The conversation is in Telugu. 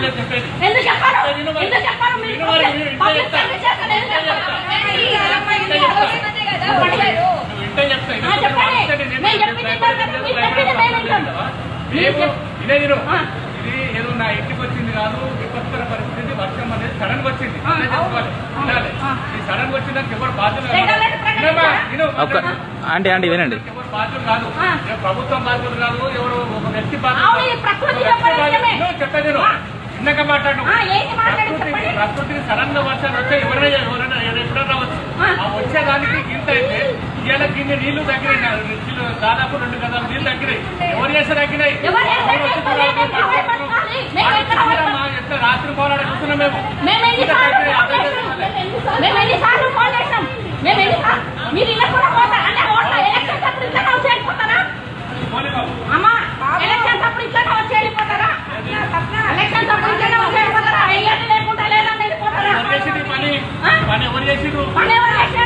లేదు చెప్పేది ఎందుకు చెప్పారు నేను మరి- ఎందుకు చెప్పారు మీరు నేను మరి నేను ఇంట్లో పబ్లిక్ చెప్తా. సర్వీస్ చేస్తాను ఎందుకు ఇంట్లో చెప్పారు? నువ్వు ఇంటే చెప్తా ఆ, చెప్పండి. నేను చెప్పింది వింటారు కదా, మీరు చెప్పింది మేము వింటాం. మేము ఇదే విను. ఆ. ఇది ఏదో నా ఇంటికి వచ్చింది కాదు విపత్కర పరిస్థితి వర్షం అనేది సడన్ గా వచ్చింది ఆ, అదే చెప్పుకోవాలి అవును. ఉండాలి ఆ. ఈ సడన్ గా వచ్చిందానికి ఎవరు బాధ్యులు రెడ్ కాదు. అలర్ట్ ప్రకటించారా? వినమ్మా, విను, ఒక్క మాట్లాడు. ఆంటీ ఆంటీ వినండి ఎవరు బాధ్యులు కాదు ఆ. ఏ ప్రభుత్వం బాధ్యులు కాదు ఎవరు ఒక వ్యక్తి అవును, బాధ్యులు ఇది ప్రకృతి ఒక వ్యక్తి చెప్పడం బాధ్యులు. నిజమే. నువ్వు చెప్పేది విను. ఆ. ఇందాక మాట్లాడు ఆ, ఏంటి మాట్లాడి ప్రకృతి చెప్పండి. ప్రకృతికి సడన్ గా వర్షాలు వస్తే ఎవరైనా ఎవరైనా ఎప్పుడైనా రావచ్చు ఆ. ఆ వచ్చేదానికి గింత అయితే ఇవాళ గిన్నె నీళ్లు తగ్గినాయి నా- నీళ్లు దాదాపు రెండు గదాలు నీళ్లు తగ్గినాయి ఎవరు చేస్తే తగ్గినాయి ఎవరు చేస్తే ఎవరు వచ్చి తగ్గినాయి? చూడాలి? మేము ఎక్కడ పడుకోవాలి? మేము వాళ్ళు ఎక్కడ చూసిరమ్మా, ఎట్లా రాత్రి పోరాడు చూస్తున్నాం మేము మేము ఎన్నిసార్లు ఫోన్ చేసినాం? మేము ఎన్నిసార్లు ఫోన్ చేసినాం? మేము ఎన్నిసార్లు- మీరు ఇలా కూడా పోతారా? అంటే ఓట్ల ఎలక్షన్స్ అప్పుడు ఇట్లనే వచ్చి వెళ్ళిపోతారా? పోనీ బాబు. అమ్మా, ఎలక్షన్స్ అప్పుడు ఇట్లనే వచ్చి వెళ్ళిపోతారా? ఎలక్షన్స్ అప్పుడు ఇట్లనే వచ్చి వెళ్ళిపోతారా? వెయ్యాలి లేకుండా లేదని వెళ్ళిపోతారా? ఎవరు చేసిండ్రు ఈ పని ఆ? పని ఎవరు చేసిండ్రు పని ఎవరు చేశారు?